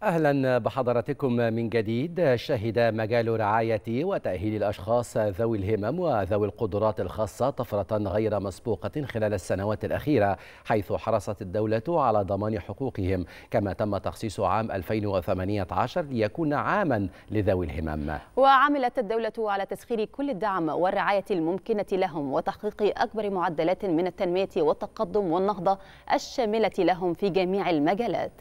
اهلا بحضراتكم من جديد شهد مجال رعايه وتاهيل الاشخاص ذوي الهمم وذوي القدرات الخاصه طفره غير مسبوقه خلال السنوات الاخيره حيث حرصت الدوله على ضمان حقوقهم كما تم تخصيص عام 2018 ليكون عاما لذوي الهمم وعملت الدوله على تسخير كل الدعم والرعايه الممكنه لهم وتحقيق اكبر معدلات من التنميه والتقدم والنهضه الشامله لهم في جميع المجالات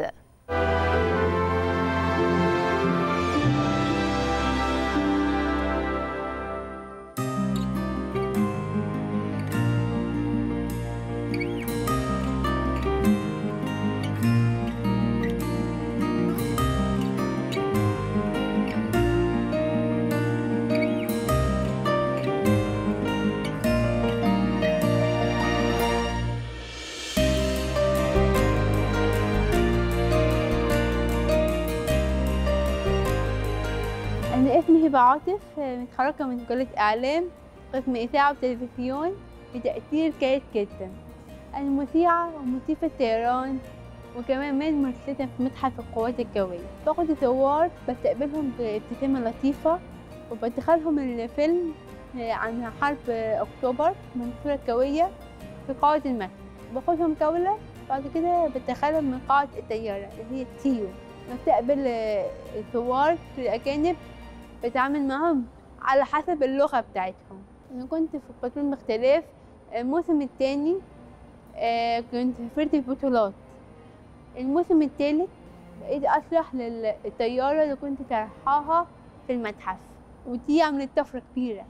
أنا اسمي هبة عاطف متخرجة من كلية إعلام قسم إذاعة وتلفزيون بتأثير كويس جدا أنا مذيعة ومضيفة طيران وكمان من مرسلة في متحف القوات الجوية باخد الثوار بستقبلهم بابتسامة لطيفة وبدخلهم الفيلم عن حرب أكتوبر من الصورة الجوية في قاعة المتحف باخدهم جولة بعد كده بدخلهم من قاعة الطيارة اللي هي التيو بستقبل الثوار الأجانب بتعامل معاهم على حسب اللغة بتاعتهم أنا كنت في قطون باختلاف الموسم التاني آه، كنت سافرت البطولات الموسم التالت بقيت أشرح للطيارة اللي كنت رايحاها في المتحف ودي عملت طفرة كبيرة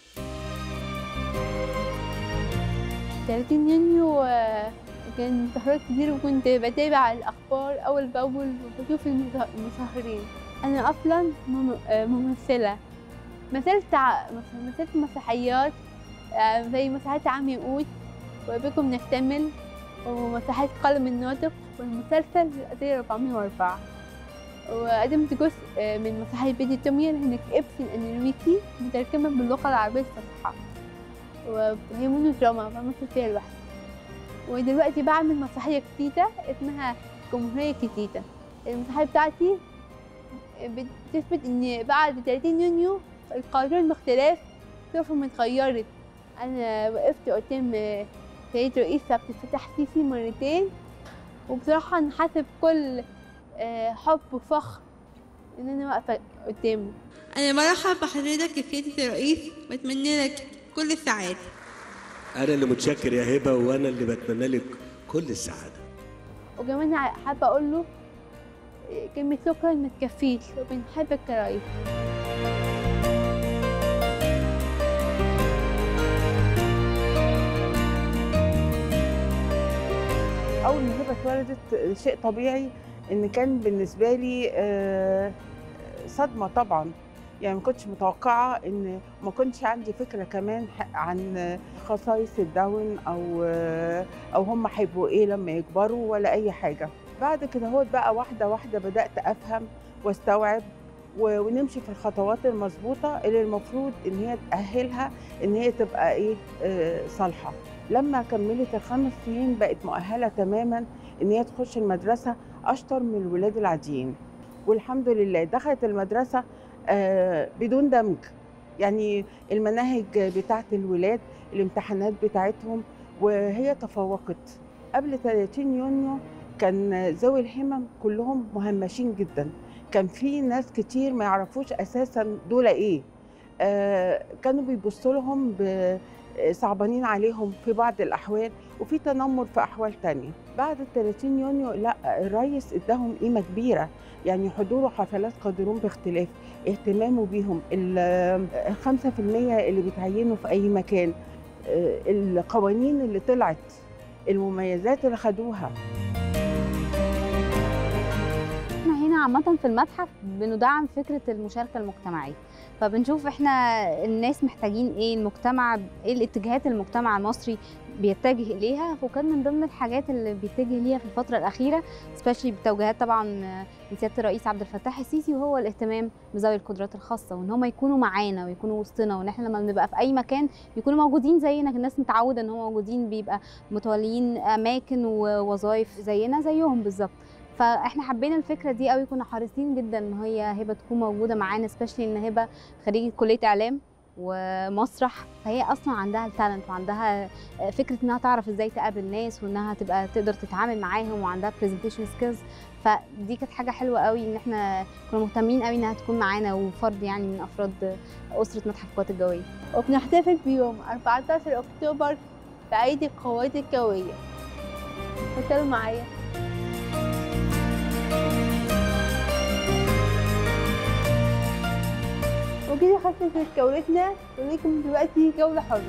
30 يونيو آه، كان تحرك كتير وكنت بتابع الأخبار أول بأول وبشوف المظا- المظاهرين أنا أصلا مم- آه، ممثلة مثلت ع- مثلت مسرحيات آه، زي مسرحية عم يقود وبكم نكتمل ومسرحية قلم الناطق والمسلسل القضية 404 وقدمت جزء آه، من مسرحية بيتي توميا هناك إبسن أنرويكي مترجمة باللغة العربية الفصحى وهي مونودراما بمثل فيها لوحدي ودلوقتي بعمل مسرحية جديدة اسمها جمهورية جديدة المسرحية بتاعتي بتثبت إن بعد 30 يونيو القانون باختلاف سوف اتغيرت أنا وقفت قدام سيد رئيس عبد الفتاح السيسي مرتين وبصراحة أنا حاسة بكل آه، حب وفخر إن أنا واقفة قدامه أنا برحب بحضرتك يا سيادة الرئيس بتمنى لك كل السعادة أنا اللي متشكر يا هبة وأنا اللي بتمنى لك كل السعادة وكمان حابة أقول له كلمة شكرا ما تكفيش وبنحبك يا رئيس اول ما هبه اتولدت شيء طبيعي ان كان بالنسبه لي آه، صدمه طبعا يعني ما كنتش متوقعه ان ما كنتش عندي فكره كمان ح- عن خصائص الداون او آه، او هم هيبقوا ايه لما يكبروا ولا اي حاجه بعد كده هو بقى واحده واحده بدات افهم واستوعب و- ونمشي في الخطوات المظبوطه اللي المفروض ان هي تاهلها ان هي تبقى ايه آه، صالحه لما كملت الخمس سنين بقت مؤهله تماما ان هي تخش المدرسه اشطر من الولاد العاديين والحمد لله دخلت المدرسه آه، بدون دمج يعني المناهج بتاعت الولاد الامتحانات بتاعتهم وهي تفوقت قبل 30 يونيو كان ذوي الهمم كلهم مهمشين جدا كان في ناس كتير ما يعرفوش اساسا دول ايه آه، كانوا بيبصوا لهم ب- صعبانين عليهم في بعض الأحوال وفي تنمر في أحوال تانية بعد ال 30 يونيو لا الرئيس اداهم قيمة كبيرة يعني حضور حفلات قادرون باختلاف اهتمامه بيهم ال 5% اللي بيتعينوا في أي مكان آه، القوانين اللي طلعت المميزات اللي خدوها احنا هنا عامة في المتحف بندعم فكرة المشاركة المجتمعية فبنشوف احنا الناس محتاجين ايه المجتمع ايه الاتجاهات المجتمع المصري بيتجه اليها وكان من ضمن الحاجات اللي بيتجه ليها في الفترة الأخيرة سبيشلي بتوجيهات طبعا من سيادة الرئيس عبد الفتاح السيسي وهو الاهتمام بذوي القدرات الخاصة وان هم يكونوا معانا ويكونوا وسطنا وان احنا لما بنبقى في أي مكان يكونوا موجودين زينا الناس متعودة ان هم موجودين بيبقى متوليين أماكن ووظائف زينا زيهم بالظبط فاحنا حبينا الفكره دي قوي كنا حريصين جدا ان هي هبه تكون موجوده معانا سبيشلي ان هبه خريجه كليه اعلام ومسرح فهي اصلا عندها التالنت وعندها فكره انها تعرف ازاي تقابل ناس وانها تبقى تقدر تتعامل معاهم وعندها برزنتيشن سكيلز فدي كانت حاجه حلوه قوي ان احنا كنا مهتمين قوي انها تكون معانا وفرد يعني من افراد اسره متحف القوات الجويه وبنحتفل بيوم 14 أكتوبر بعيد القوات الجوية اتفضلوا معايا وكده خلصت جولتنا وليكم دلوقتي جولة حرة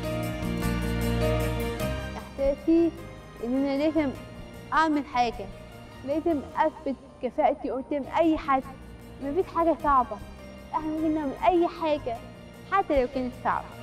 إحساسي إن أنا لازم أعمل حاجة لازم أثبت كفاءتي قدام أي حد مفيش حاجة صعبة احنا ممكن نعمل أي حاجة حتى لو كانت صعبة